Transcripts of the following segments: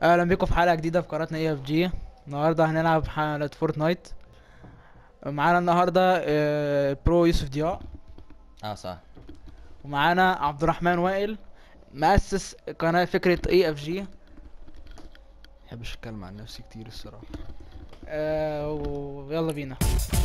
اهلا بيكم في حلقه جديده في قناتنا اي اف جي النهارده هنلعب حلقه فورتنايت معانا النهارده آه، برو يوسف ضياء اه صح ومعانا عبد الرحمن وائل مؤسس قناه فكره اي اف جي محبش اتكلم عن نفسي كتير الصراحه آه، ويلا بينا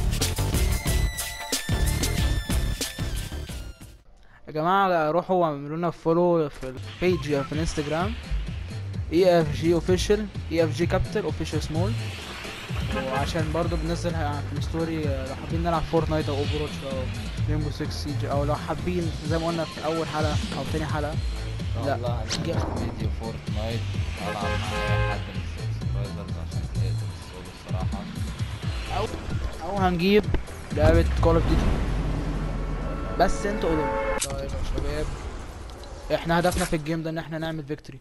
يا جماعه روحوا واعملوا لنا فولو في البيج في الانستجرام اي اف جي اوفيشال اي اف جي كابيتال اوفيشال سمول وعشان برضو بننزل في الستوري آه، لو حابين نلعب فورتنايت او اوفروتش او ريمبو 6 سيج او لو حابين زي ما قلنا في اول حلقه او تاني حلقه ان لا. شاء الله هنعمل فيديو فورتنايت العب مع اي حد من السبسكرايبرز عشان تقدر الصوت الصراحه او او هنجيب لعبة كول اوف ديوتي بس انتوا قولوا لي. طيب يا شباب احنا هدفنا في الجيم ده ان احنا نعمل فيكتوري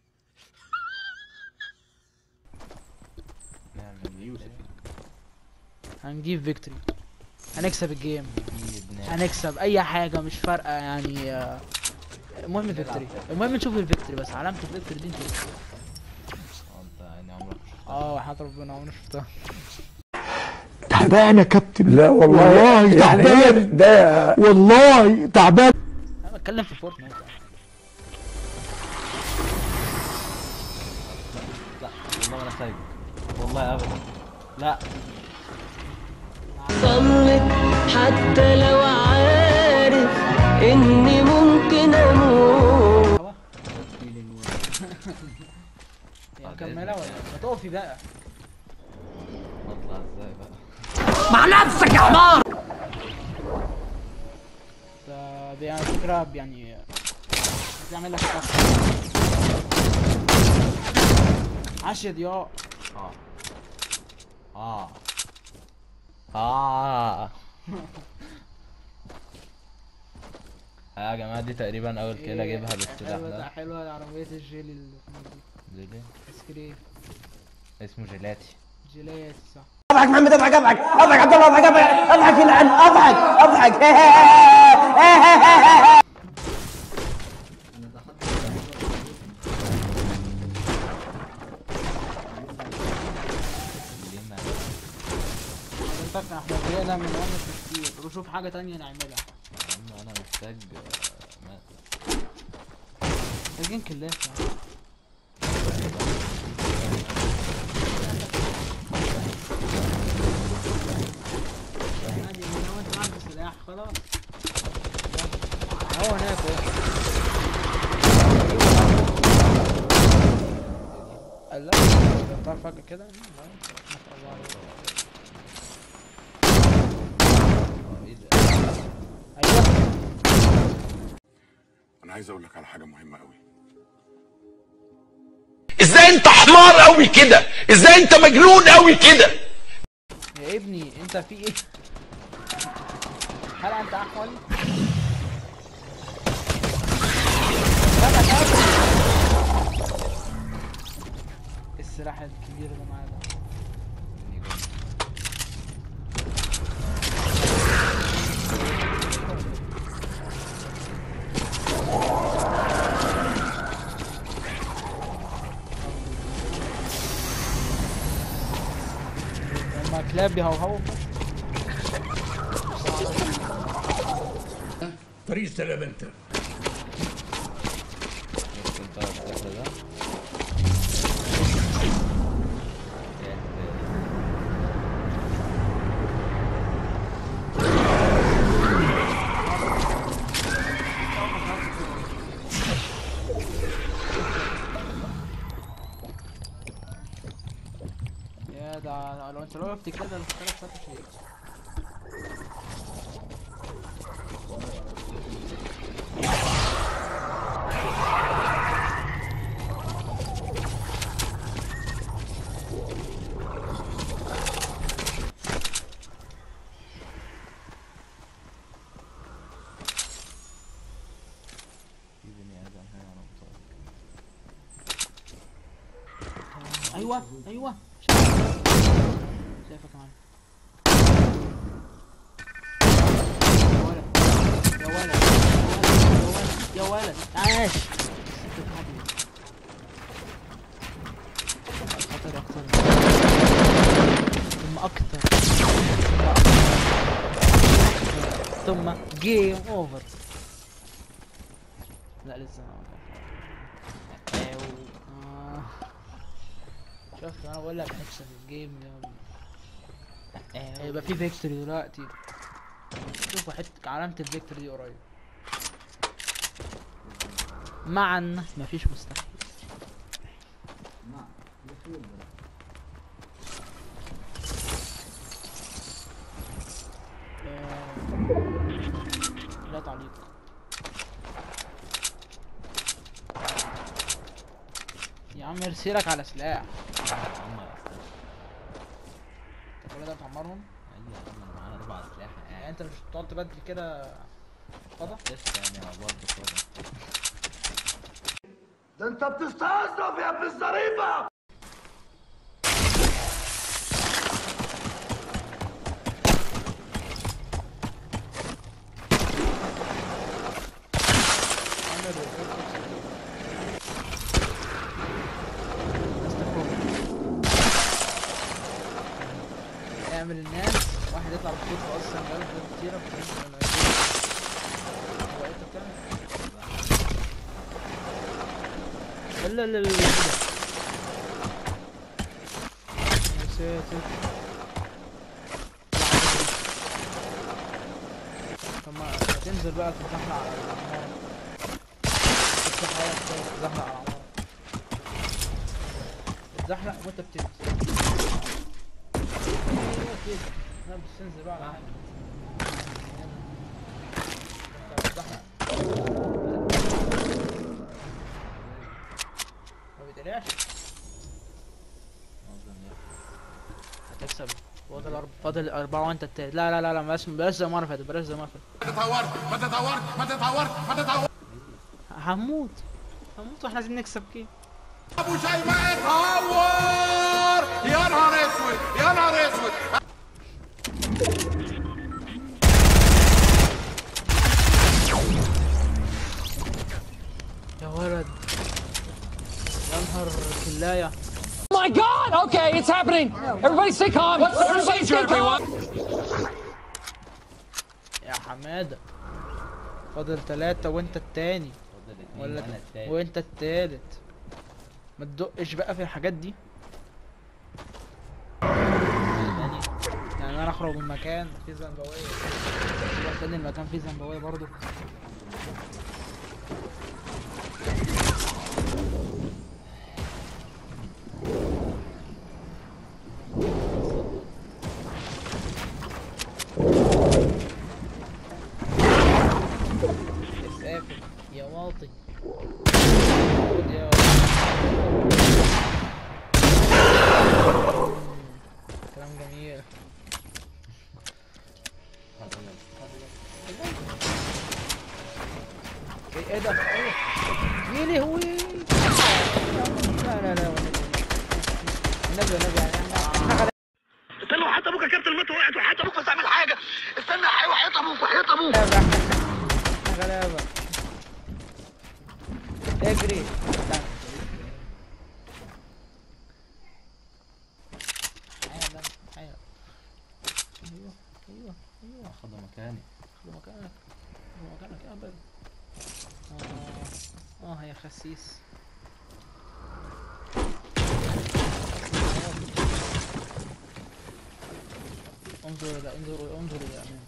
نعمل يوسف هنجيب فيكتوري هنكسب الجيم جديد نعمل هنكسب اي حاجة مش فارقة يعني آه، المهم فيكتوري المهم نشوف الفيكتوري بس علامة الفيكتوري دي انتوا اه انت يعني عمرك مش شفتها. اه وحياة ربنا عمري شفتها تعبان يا كابتن لا والله والله يعني تعبان هي ده والله تعبان انا بتكلم في فورتنايت لا والله انا سايبك والله ابدا لا صلت حتى لو عارف اني ممكن اموت يعني كملها ولا ما تقفي بقى اطلع ازاي بقى ده دي على فكرة يعني بيعمل لك خطر عاش يا ضياء اه اه اه يا جماعه دي تقريبا اول كيل اجيبها بالسلاح حلوة ده ده حلوة عربية الجيلي اللي زي دي. اسكريف اسمه جيلاتي جيلات صح اضحك محمد اضحك اضحك اضحك عبد الله اضحك اضحك اضحك يلعن اضحك اضحك ليه ما حضرتك احنا زهقنا من وانا كتير وشوف حاجة تانية نعملها يا عم انا محتاج آه، ما- محتاجين كلات يعني عادي لو انت معاك سلاح خلاص هو هناك اهو قال لا بتعرف فجأة كده لا، ما شاء الله عليك. آه، ايه ده ايوه انا عايز اقول لك على حاجه مهمه قوي ازاي انت حمار قوي كده ازاي انت مجنون قوي كده يا ابني انت في ايه هل انت احول السلاح الكبير اللي معايا ده لما كلاب بيهوهوا طريق سلام انت شفت انت الشكل ده يا هبال. يا ده لو انت لو وقفت كده الثلاث ساعات مش هيكسب في بني ادم هنا على مطار ايوه ايوه شايفك معايا يا ولد يا ولد يا ولد يا ولد عاش ثم جيم اوفر لا لسه ما آه. شفت انا بقول لك هنكسب الجيم يلا هيبقى في فيكتوري دلوقتي شوفوا حته علامه الفيكتوري دي قريب معا مفيش مستحيل آه، لا تعليق يا عم ارسلك على سلاح كل ده بتعمرهم معانا اربع اسلحه يعني يعني انت مش بتقعد تبدل كده فضا لسه يعني هو برضه كده ده انت بتستظرف يا ابن الظريفه عمل اعمل الناس واحد يطلع بخطوط اصلا جاله خطوط كتيرة في هو انت بتعمل لا لا لا لا يا ساتر طب ما تنزل بقى تتزحلق على العمارة تفتح حاجة تتزحلق على العمارة تتزحلق وانت بتنزل ايوه كده لا بس تنزل بقى على حاجة انت بتتزحلق ما بيتقلقش هتكسب فاضل أرب... فاضل أربعة وأنت التالت لا لا لا لا بلاش بلاش زي المرة اللي فاتت بلاش زي المرة اللي فاتت ما تتهورش ما تتهورش ما تتهورش ما تتهورش هموت هموت واحنا عايزين نكسب كده ابو شيماء اتهور يا نهار اسود يا نهار اسود يا ولد يا نهار كلاية my God! Okay, it's happening. Everybody stay calm. Everybody stay calm. يا حمادة فاضل تلاتة وانت التاني فاضل اتنين ولا وانا التالت وانت التالت ما تدقش بقى في الحاجات دي يعني انا اخرج من مكان فيه زنبوية اروح تاني المكان فيه زنبوية برضو يا سافر يا واطي خد يا كلام جميل ايه ايه ده ايه يا لهوي لا لا لا والنبي النبي النبي يعني احنا غلابة. استنى وحياة ابوك يا كابتن الموت وقعت وحياة ابوك بس اعمل حاجه استنى وحياة ابوك وحياة ابوك احنا غلابة اجري لا. حالا حالا ايوه ايوه ايوه خدوا مكاني خد مكانك خد مكانك يا ابد اه اه يا خسيس انظر الى انظر انظر الى امام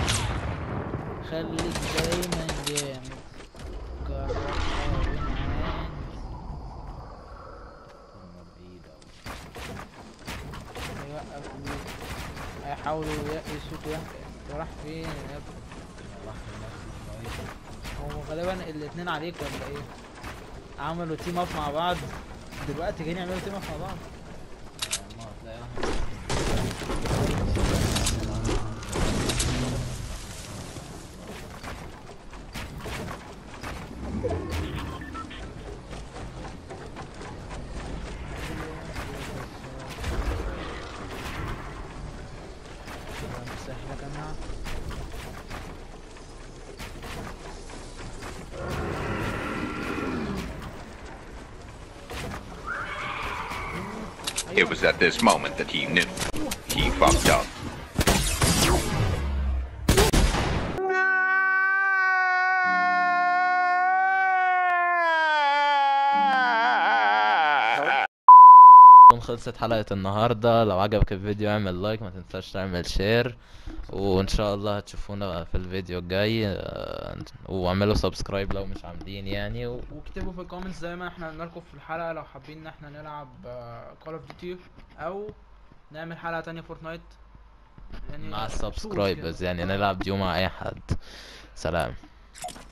خليك دايما جامد جرب حاول معاند هما بعيد اوي هيوقف هيحاولوا يقيسوا انت راح فين يا ابني راح لنفسي شويه هو غالبا الاتنين عليك ولا ايه عملوا تيم اب مع بعض دلوقتي جايين يعملوا تيم اب مع بعض ما هتلاقي واحد سهلة يا جماعة It was at this moment that he knew. He fucked up. تكون خلصت حلقة النهاردة لو عجبك الفيديو اعمل لايك ما تنساش تعمل شير وان شاء الله هتشوفونا في الفيديو الجاي آه، واعملوا سبسكرايب لو مش عاملين يعني و... واكتبوا في الكومنتس زي ما احنا قلنا لكم في الحلقه لو حابين ان احنا نلعب كول اوف ديوتي او نعمل حلقه تانية فورتنايت يعني مع شوف كده. السبسكرايبرز يعني نلعب ديو مع اي حد سلام